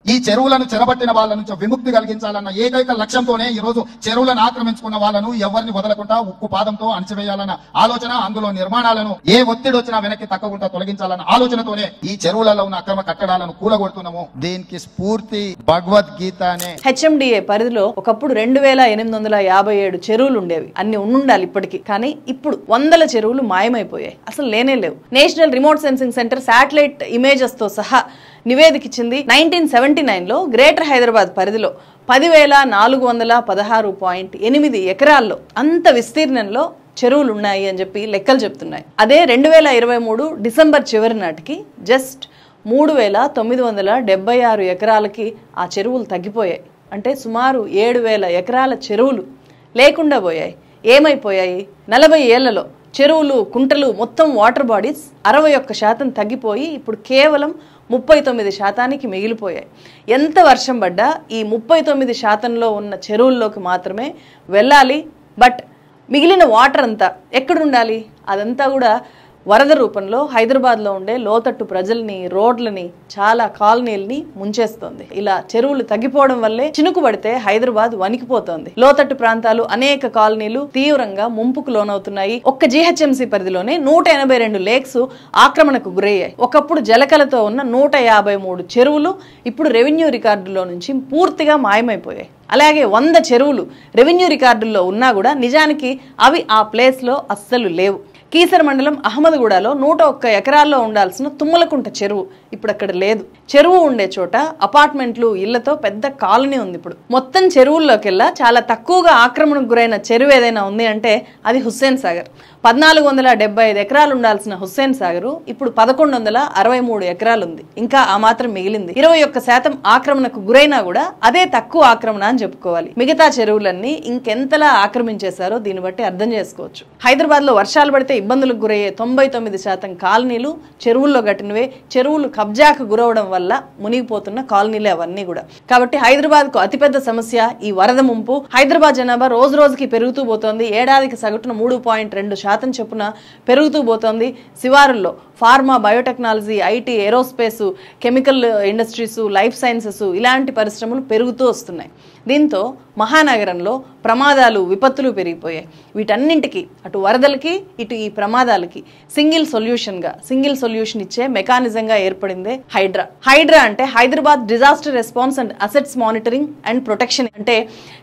ఈ చెరువులను చెరబట్టిన వాళ్ళ నుంచి విముక్తి కలిగించాలన్న ఏకైక లక్ష్యంతోనే ఈ రోజు చెరువులను ఆక్రమించుకున్న వాళ్ళను ఎవరిని వదలకుండా ఉక్కు పాదంతో అణచివేయాలన్న ఆలోచన అందులో నిర్మాణాలను ఏ ఒత్తిడి వచ్చినా వెనక్కి తక్కకుండా తొలగించాలన్న ఆలోచనతోనే ఈ చెరువులలో ఉన్న అక్రమ కట్టడాలను కూలగొడుతున్నాము దీనికి స్ఫూర్తి భగవద్గీత అనే హెచ్ఎండిఏ పరిధిలో ఒకప్పుడు రెండు వేల ఎనిమిది వందల యాభై ఏడు చెరువులు ఉండేవి అన్ని ఉండాలి ఇప్పటికి కానీ ఇప్పుడు వందల చెరువులు మాయమైపోయాయి అసలు లేనే లేవు national remote sensing centre satellite images తో సహా నివేదిక ఇచ్చింది నైన్టీన్ సెవెంటీ నైన్లో గ్రేటర్ హైదరాబాద్ పరిధిలో పదివేల నాలుగు వందల పదహారు పాయింట్ ఎనిమిది ఎకరాల్లో అంత విస్తీర్ణంలో చెరువులు ఉన్నాయి అని చెప్పి లెక్కలు చెప్తున్నాయి అదే రెండు వేల ఇరవై మూడు డిసెంబర్ చివరి నాటికి జస్ట్ మూడు వేల తొమ్మిది వందల డెబ్బై ఆరు ఎకరాలకి ఆ చెరువులు తగ్గిపోయాయి అంటే సుమారు ఏడు వేల ఎకరాల చెరువులు లేకుండా పోయాయి ఏమైపోయాయి నలభై ఏళ్లలో చెరువులు కుంటలు మొత్తం వాటర్ బాడీస్ అరవై ఒక్క శాతం తగ్గిపోయి ఇప్పుడు కేవలం ముప్పై తొమ్మిది శాతానికి మిగిలిపోయాయి ఎంత వర్షం పడ్డా ఈ ముప్పై తొమ్మిది శాతంలో ఉన్న చెరువుల్లోకి మాత్రమే వెళ్ళాలి బట్ మిగిలిన వాటర్ అంతా ఎక్కడుండాలి అదంతా కూడా వరద రూపంలో హైదరాబాద్లో ఉండే లోతట్టు ప్రజల్ని రోడ్లని చాలా కాలనీల్ని ముంచేస్తోంది ఇలా చెరువులు తగ్గిపోవడం వల్లే చినుకు పడితే హైదరాబాద్ వణికిపోతోంది లోతట్టు ప్రాంతాలు అనేక కాలనీలు తీవ్రంగా ముంపుకు లోనవుతున్నాయి ఒక్క జీహెచ్ఎంసీ పరిధిలోనే నూట ఎనభై రెండు లేక్స్ ఆక్రమణకు గురయ్యాయి ఒకప్పుడు జలకలతో ఉన్న నూట యాభై మూడు చెరువులు ఇప్పుడు రెవెన్యూ రికార్డులో నుంచి పూర్తిగా మాయమైపోయాయి అలాగే వంద చెరువులు రెవెన్యూ రికార్డుల్లో ఉన్నా కూడా నిజానికి అవి ఆ ప్లేస్లో అస్సలు లేవు కీసర మండలం అహ్మద్గూడలో నూట ఒక్క ఎకరాల్లో ఉండాల్సిన తుమ్మలకుంట చెరువు ఇప్పుడు అక్కడ లేదు చెరువు ఉండే చోట అపార్ట్మెంట్లు ఇళ్లతో పెద్ద కాలనీ ఉంది ఇప్పుడు మొత్తం చెరువుల్లోకెల్లా చాలా తక్కువగా ఆక్రమణకు గురైన చెరువు ఏదైనా ఉంది అంటే అది హుస్సేన్ సాగర్ పద్నాలుగు వందల డెబ్బై ఐదు ఎకరాలు ఉండాల్సిన హుస్సేన్ సాగర్ ఇప్పుడు పదకొండు వందల అరవై మూడు ఎకరాలు ఉంది ఇంకా ఆ మాత్రం మిగిలింది ఇరవై ఒక్క శాతం ఆక్రమణకు గురైనా కూడా అదే తక్కువ ఆక్రమణ అని చెప్పుకోవాలి మిగతా చెరువులన్నీ ఇంకెంతలా ఆక్రమించేశారో దీన్ని బట్టి అర్థం చేసుకోవచ్చు హైదరాబాద్ లో వర్షాలు పడితే ఇబ్బందులకు గురయ్యే తొంభై తొమ్మిది శాతం కాలనీలు చెరువుల్లో కట్టినవే చెరువులు కబ్జాకు గురవడం వల్ల మునిగిపోతున్న కాలనీలే అవన్నీ కూడా కాబట్టి హైదరాబాద్ కు అతిపెద్ద సమస్య ఈ వరద ముంపు హైదరాబాద్ జనాభా రోజు రోజుకి పెరుగుతూ పోతోంది ఏడాదికి సగటున మూడు పాయింట్ రెండు శాతం చొప్పున పెరుగుతూ పోతోంది శివారుల్లో pharma biotechnology IT aerospace chemical industries life sciences ఇలాంటి పరిశ్రమలు పెరుగుతూ వస్తున్నాయి దీంతో మహానగరంలో ప్రమాదాలు విపత్తులు పెరిగిపోయాయి వీటన్నింటికి అటు వరదలకి ఇటు ఈ ప్రమాదాలకి సింగిల్ సొల్యూషన్గా సింగిల్ సొల్యూషన్ ఇచ్చే మెకానిజంగా ఏర్పడిందే హైడ్రా హైడ్రా అంటే Hyderabad disaster response and assets monitoring and protection అంటే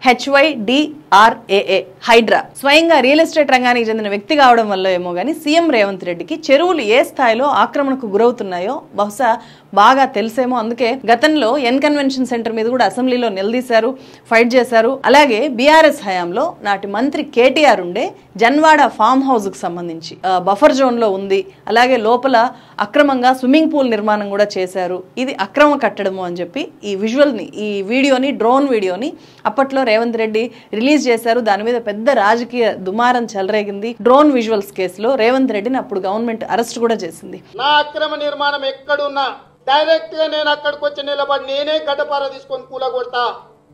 హెచ్వైడిఆర్ఏఏ హైడ్రా స్వయంగా రియల్ ఎస్టేట్ రంగానికి చెందిన వ్యక్తి కావడం వల్ల ఏమో కానీ సీఎం రేవంత్ రెడ్డికి చెరువులు ఏ స్థాయిలో ఆక్రమణకు గురవుతున్నాయో బహుశా బాగా తెలిసేమో అందుకే గతంలో ఎన్ కన్వెన్షన్ సెంటర్ మీద కూడా అసెంబ్లీలో నిలదీశారు ఫైట్ చేశారు అలాగే బీఆర్ఎస్ హయాంలో నాటి మంత్రి కేటీఆర్ ఉండే జన్వాడ ఫామ్ హౌస్ కు సంబంధించి ఆ, బఫర్ జోన్ లో ఉంది అలాగే లోపల అక్రమంగా స్విమ్మింగ్ పూల్ నిర్మాణం కూడా చేశారు ఇది అక్రమ కట్టడము అని చెప్పి ఈ విజువల్ ని ఈ వీడియోని డ్రోన్ వీడియోని అప్పట్లో రేవంత్ రెడ్డి రిలీజ్ చేశారు దాని మీద పెద్ద రాజకీయ దుమారం చెలరేగింది డ్రోన్ విజువల్స్ కేసులో రేవంత్ రెడ్డిని అప్పుడు గవర్నమెంట్ అరెస్ట్ కూడా చేసింది నా అక్రమ నిర్మాణం ఎక్కడున్నా డైరెక్ట్ గా నేను అక్కడికి వచ్చి నిలబడి నేనే గడ్డపార తీసుకొని కూలగొడతా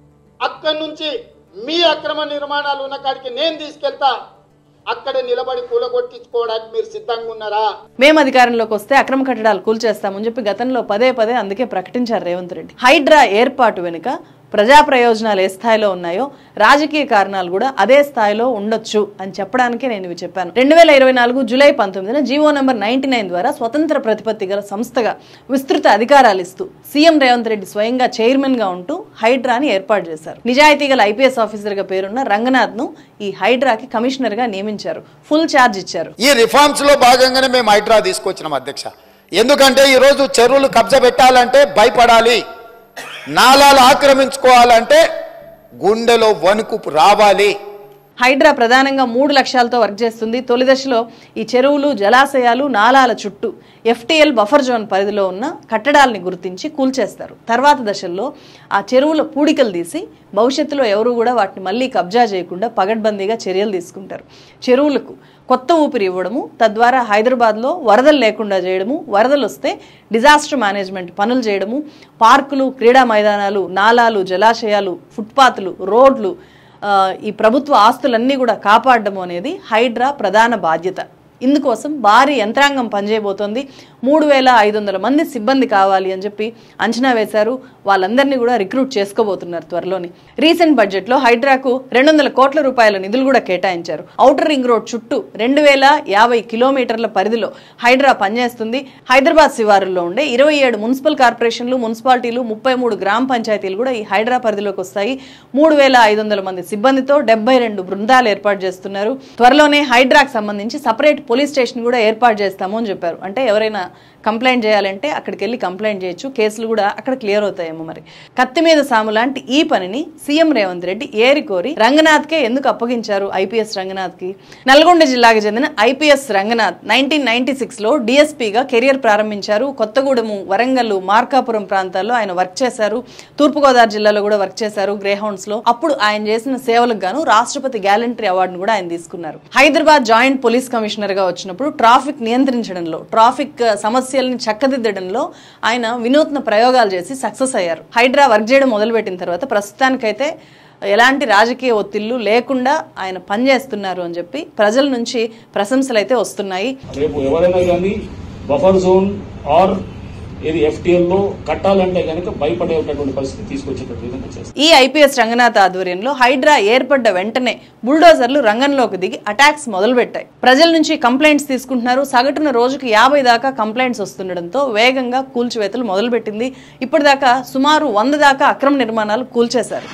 అక్కడి నుంచి మీ అక్రమ నిర్మాణాలు ఉన్న కాడికి నేను తీసుకెళ్తా అక్కడే నిలబడి కూలగొట్టించుకోవడానికి మీరు సిద్ధంగా ఉన్నారా మేము అధికారంలోకి వస్తే అక్రమ కట్టడాలు కూల్చేస్తామని చెప్పి గతంలో పదే పదే అందుకే ప్రకటించారు రేవంత్ రెడ్డి హైడ్రా ఏర్పాటు వెనుక ప్రజా ప్రయోజనాలు ఏ స్థాయిలో ఉన్నాయో రాజకీయ కారణాలు కూడా అదే స్థాయిలో ఉండొచ్చు అని చెప్పడానికే నేను ఇవి చెప్పాను రెండు వేల ఇరవై నాలుగు జూలై పంతొమ్మిదిన జీవో నెంబర్ నైన్టీ నైన్ ద్వారా స్వతంత్ర ప్రతిపత్తి గల సంస్థగా విస్తృత అధికారాలు ఇస్తూ సీఎం రేవంత్ రెడ్డి స్వయంగా చైర్మన్ గా ఉంటూ హైడ్రాని ఏర్పాటు చేశారు నిజాయితీ గల ఐపీఎస్ ఆఫీసర్ గా పేరున్న రంగనాథ్ ను ఈ హైడ్రాకి కమిషనర్ గా నియమించారు ఫుల్ ఛార్జ్ ఇచ్చారు ఈ రిఫార్మ్స్ లో భాగంగానే మేము హైడ్రా తీసుకొచ్చినాం అధ్యక్ష ఎందుకంటే ఈరోజు చెరువులు కబ్జా పెట్టాలంటే భయపడాలి నాలాలు ఆక్రమించుకోవాలంటే గుండెలో వణుకు రావాలి హైడ్రా ప్రధానంగా మూడు లక్ష్యాలతో వర్క్ చేస్తుంది తొలి దశలో ఈ చెరువులు జలాశయాలు నాలాల చుట్టూ ఎఫ్టీఎల్ బఫర్ జోన్ పరిధిలో ఉన్న కట్టడాల్ని గుర్తించి కూల్చేస్తారు తర్వాత దశల్లో ఆ చెరువుల పూడికలు తీసి భవిష్యత్తులో ఎవరు కూడా వాటిని మళ్ళీ కబ్జా చేయకుండా పగడ్బందీగా చర్యలు తీసుకుంటారు చెరువులకు కొత్త ఊపిరి ఇవ్వడము తద్వారా హైదరాబాద్లో వరదలు లేకుండా చేయడము వరదలు వస్తే డిజాస్టర్ మేనేజ్మెంట్ పనులు చేయడము పార్కులు క్రీడా మైదానాలు నాలాలు జలాశయాలు ఫుట్పాత్లు రోడ్లు ఆ, ఈ ప్రభుత్వ ఆస్తులన్నీ కూడా కాపాడడం అనేది హైడ్రా ప్రధాన బాధ్యత ఇందుకోసం భారీ యంత్రాంగం పనిచేయబోతోంది మూడు వేల ఐదు వందల మంది సిబ్బంది కావాలి అని చెప్పి అంచనా వేశారు వాళ్ళందరినీ కూడా రిక్రూట్ చేసుకోబోతున్నారు త్వరలోని రీసెంట్ బడ్జెట్లో హైడ్రాకు రెండు వందల కోట్ల రూపాయల నిధులు కూడా కేటాయించారు ఔటర్ రింగ్ రోడ్ చుట్టూ రెండు వేల యాభై కిలోమీటర్ల పరిధిలో హైడ్రా పనిచేస్తుంది హైదరాబాద్ శివారుల్లో ఉండే ఇరవై ఏడు మున్సిపల్ కార్పొరేషన్లు మున్సిపాలిటీలు ముప్పై మూడు గ్రామ పంచాయతీలు కూడా ఈ హైడ్రా పరిధిలోకి వస్తాయి మూడు వేల ఐదు వందల మంది సిబ్బందితో డెబ్బై రెండు బృందాలు ఏర్పాటు చేస్తున్నారు త్వరలోనే హైడ్రాకు సంబంధించి సపరేట్ పోలీస్ స్టేషన్ కూడా ఏర్పాటు చేస్తాము అని చెప్పారు అంటే ఎవరైనా కంప్లైంట్ చేయాలంటే అక్కడికి వెళ్ళి కంప్లైంట్ చేయొచ్చు కేసులు కూడా అక్కడ క్లియర్ అవుతాయేమో మరి కత్తి మీద సాము లాంటి ఈ పనిని సీఎం రేవంత్ రెడ్డి ఏరి కోరి రంగనాథ్కే ఎందుకు అప్పగించారు ఐపీఎస్ రంగనాథ్కి నల్గొండ జిల్లాకు చెందిన ఐపీఎస్ రంగనాథ్ నైన్టీన్ నైన్టీ సిక్స్లో డిఎస్పీగా కెరియర్ ప్రారంభించారు కొత్తగూడెము వరంగల్ మార్కాపురం ప్రాంతాల్లో ఆయన వర్క్ చేశారు తూర్పుగోదావరి జిల్లాలో కూడా వర్క్ చేశారు గ్రే హౌండ్స్ లో అప్పుడు ఆయన చేసిన సేవలకు గాను రాష్ట్రపతి గ్యాలంటరీ అవార్డును కూడా ఆయన తీసుకున్నారు హైదరాబాద్ జాయింట్ పోలీస్ కమిషనర్ గా వచ్చినప్పుడు ట్రాఫిక్ నియంత్రించడంలో ట్రాఫిక్ ఆ, సమస్యల్ని చక్కదిద్దడంలో ఆయన వినూత్న ప్రయోగాలు చేసి సక్సెస్ అయ్యారు హైడ్రా వర్క్ చేయడం మొదలుపెట్టిన తర్వాత ప్రస్తుతానికైతే ఎలాంటి రాజకీయ ఒత్తిళ్లు లేకుండా ఆయన పనిచేస్తున్నారు అని చెప్పి ప్రజల నుంచి ప్రశంసలు అయితే వస్తున్నాయి రేపు ఎవరైనా కానీ బఫర్ జోన్ ఆర్ ఇది ఎఫ్టీఎల్ లో కట్టాలంటే కనుక భయపడేటటువంటి పరిస్థితి తీసుకొచ్చేటట్టు విధంగా చేస్తారు ఈ ఐపీఎస్ రంగనాథ్ ఆధ్వర్యంలో హైడ్రా ఏర్పడ్డ వెంటనే బుల్డోజర్లు రంగంలోకి దిగి అటాక్స్ మొదలుపెట్టాయి ప్రజల నుంచి కంప్లైంట్స్ తీసుకుంటున్నారు సగటున రోజుకు యాభై దాకా కంప్లైంట్స్ వస్తుండడంతో వేగంగా కూల్చివేతలు మొదలుపెట్టింది ఇప్పటిదాకా సుమారు వంద దాకా అక్రమ నిర్మాణాలు కూల్చేశారు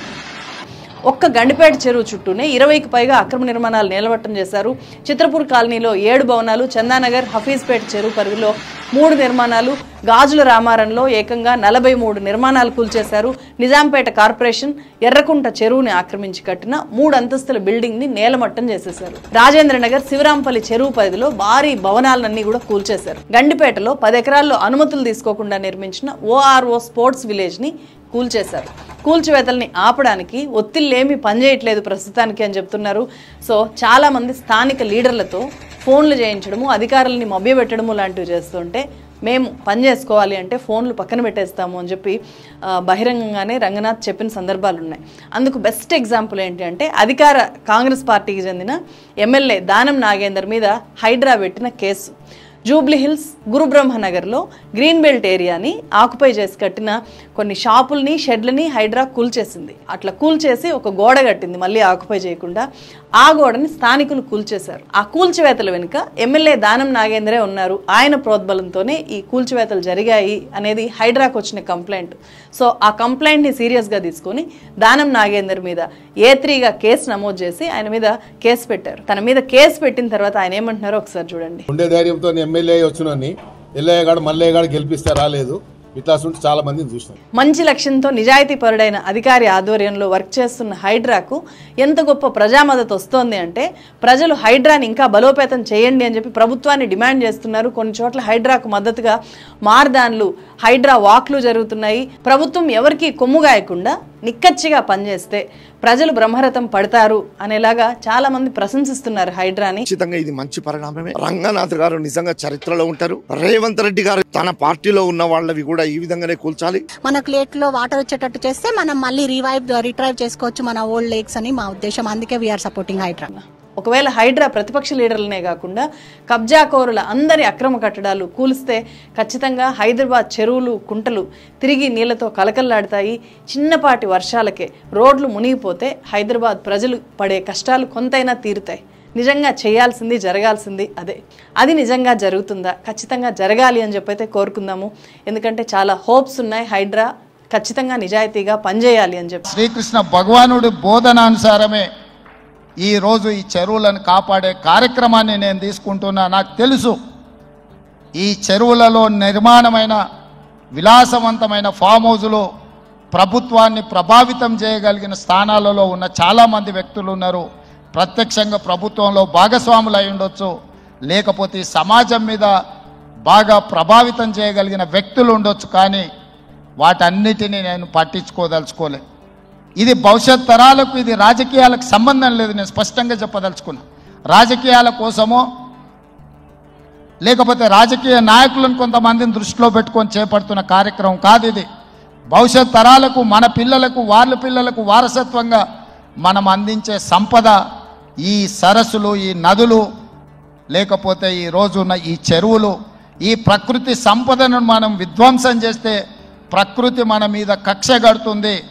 ఒక్క గండిపేట చెరువు చుట్టూనే ఇరవైకి పైగా అక్రమ నిర్మాణాలు నిలబట్టం చేశారు చిత్రపూర్ కాలనీలో ఏడు భవనాలు చందానగర్ హఫీజ్పేట చెరువు పరిధిలో మూడు నిర్మాణాలు గాజుల రామారంలో ఏకంగా నలభై మూడు నిర్మాణాలు కూల్చేశారు నిజాంపేట కార్పొరేషన్ ఎర్రకుంట చెరువుని ఆక్రమించి కట్టిన మూడు అంతస్తుల బిల్డింగ్ ని నేలమట్టం చేసేశారు రాజేంద్ర నగర్ శివరాంపల్లి చెరువు పరిధిలో భారీ భవనాలన్నీ కూడా కూల్చేశారు గండిపేటలో పది ఎకరాల్లో అనుమతులు తీసుకోకుండా నిర్మించిన ఓఆర్ఓ స్పోర్ట్స్ విలేజ్ ని కూల్చేశారు కూల్చివేతల్ని ఆపడానికి ఒత్తిళ్ళేమీ పనిచేయట్లేదు ప్రస్తుతానికి అని చెప్తున్నారు సో చాలా మంది స్థానిక లీడర్లతో ఫోన్లు చేయించడము అధికారులని మభ్యపెట్టడము లాంటివి చేస్తుంటే మేము పని చేసుకోవాలి అంటే ఫోన్లు పక్కన పెట్టేస్తాము అని చెప్పి ఆ, బహిరంగంగానే రంగనాథ్ చెప్పిన సందర్భాలు ఉన్నాయి అందుకు బెస్ట్ ఎగ్జాంపుల్ ఏంటి అంటే అధికార కాంగ్రెస్ పార్టీకి చెందిన ఎమ్మెల్యే దానం నాగేందర్ మీద హైడ్రా పెట్టిన కేసు జూబ్లీ హిల్స్ గురుబ్రహ్మ నగర్లో గ్రీన్ బెల్ట్ ఏరియాని ఆకుపై చేసి కట్టిన కొన్ని షాపుల్ని షెడ్లని హైడ్రా కూల్చేసింది అట్లా కూల్చేసి ఒక గోడ కట్టింది మళ్ళీ ఆకుపై చేయకుండా ఆ గోడని స్థానికులు కూల్చేశారు ఆ కూల్చివేతల వెనుక ఎమ్మెల్యే దానం నాగేంద్రే ఉన్నారు ఆయన ప్రోద్బలంతోనే ఈ కూల్చివేతలు జరిగాయి అనేది హైడ్రాకు వచ్చిన కంప్లైంట్ సో ఆ కంప్లైంట్ని సీరియస్గా తీసుకొని దానం నాగేందర్ మీద ఏ త్రీగా కేసు నమోదు చేసి ఆయన మీద కేసు పెట్టారు తన మీద కేసు పెట్టిన తర్వాత ఆయన ఏమంటున్నారో ఒకసారి చూడండి ఉండే ధైర్యంతో ఎమ్మెల్యే వచ్చినని ఎల్లయ్యగాడు మల్లయ్యగాడు గెలిపిస్తే రాలేదు ఇట్లా ఉంటే చాలా మందిని చూసినాం మంచి లక్ష్యంతో నిజాయితీ పరుడైన అధికారి ఆధ్వర్యంలో వర్క్ చేస్తున్న హైడ్రాకు ఎంత గొప్ప ప్రజామద్దతు వస్తోంది అంటే ప్రజలు హైడ్రాని ఇంకా బలోపేతం చేయండి అని చెప్పి ప్రభుత్వాన్ని డిమాండ్ చేస్తున్నారు కొన్ని చోట్ల హైడ్రాకు మద్దతుగా మార్దాన్లు హైడ్రా వాక్లు జరుగుతున్నాయి ప్రభుత్వం ఎవరికి కొమ్ముగాయకుండా నిక్కచ్చిగా పనిచేస్తే ప్రజలు బ్రహ్మరథం పడతారు అనేలాగా చాలా మంది ప్రశంసిస్తున్నారు హైడ్రాని ఖచ్చితంగా ఇది మంచి పరిణామమే రంగనాథ్ గారు నిజంగా చరిత్రలో ఉంటారు రేవంత్ రెడ్డి గారు తన పార్టీలో ఉన్న వాళ్ళవి కూడా ఈ విధంగానే కూల్చాలి మనకు లేట్ లో వాటర్ వచ్చేటట్టు చేస్తే మనం మళ్ళీ రివైవ్ రిట్రైవ్ చేసుకోవచ్చు మన ఓల్డ్ లేక్స్ అని మా ఉద్దేశం అందుకే వీఆర్ సపోర్టింగ్ హైడ్రా ఒకవేళ హైడ్రా ప్రతిపక్ష లీడర్లనే కాకుండా కబ్జాకోరుల అందరి అక్రమ కట్టడాలు కూలిస్తే ఖచ్చితంగా హైదరాబాద్ చెరువులు కుంటలు తిరిగి నీళ్లతో కలకల్లాడతాయి చిన్నపాటి వర్షాలకే రోడ్లు మునిగిపోతే హైదరాబాద్ ప్రజలు పడే కష్టాలు కొంతైనా తీరుతాయి నిజంగా చేయాల్సింది జరగాల్సింది అదే అది నిజంగా జరుగుతుందా ఖచ్చితంగా జరగాలి అని చెప్పైతే కోరుకుందాము ఎందుకంటే చాలా హోప్స్ ఉన్నాయి హైడ్రా ఖచ్చితంగా నిజాయితీగా పనిచేయాలి అని చెప్పి శ్రీకృష్ణ భగవానుడి బోధనానుసారమే ఈ రోజు ఈ చెరువులను కాపాడే కార్యక్రమాన్ని నేను తీసుకుంటున్నా నాకు తెలుసు ఈ చెరువులలో నిర్మాణమైన విలాసవంతమైన ఫామ్ హౌజులు ప్రభుత్వాన్ని ప్రభావితం చేయగలిగిన స్థానాలలో ఉన్న చాలామంది వ్యక్తులు ఉన్నారు ప్రత్యక్షంగా ప్రభుత్వంలో భాగస్వాములు అయి ఉండొచ్చు లేకపోతే ఈ సమాజం మీద బాగా ప్రభావితం చేయగలిగిన వ్యక్తులు ఉండొచ్చు కానీ వాటన్నిటినీ నేను పట్టించుకోదలుచుకోలే ఇది భవిష్యత్ తరాలకు ఇది రాజకీయాలకు సంబంధం లేదు నేను స్పష్టంగా చెప్పదలుచుకున్నా రాజకీయాల కోసమో లేకపోతే రాజకీయ నాయకులను కొంతమందిని దృష్టిలో పెట్టుకొని చేపడుతున్న కార్యక్రమం కాదు ఇది భవిష్యత్ తరాలకు మన పిల్లలకు వాళ్ళ పిల్లలకు వారసత్వంగా మనం అందించే సంపద ఈ సరస్సులు ఈ నదులు లేకపోతే ఈ రోజున్న ఈ చెరువులు ఈ ప్రకృతి సంపదను మనం విధ్వంసం చేస్తే ప్రకృతి మన మీద కక్ష కడుతుంది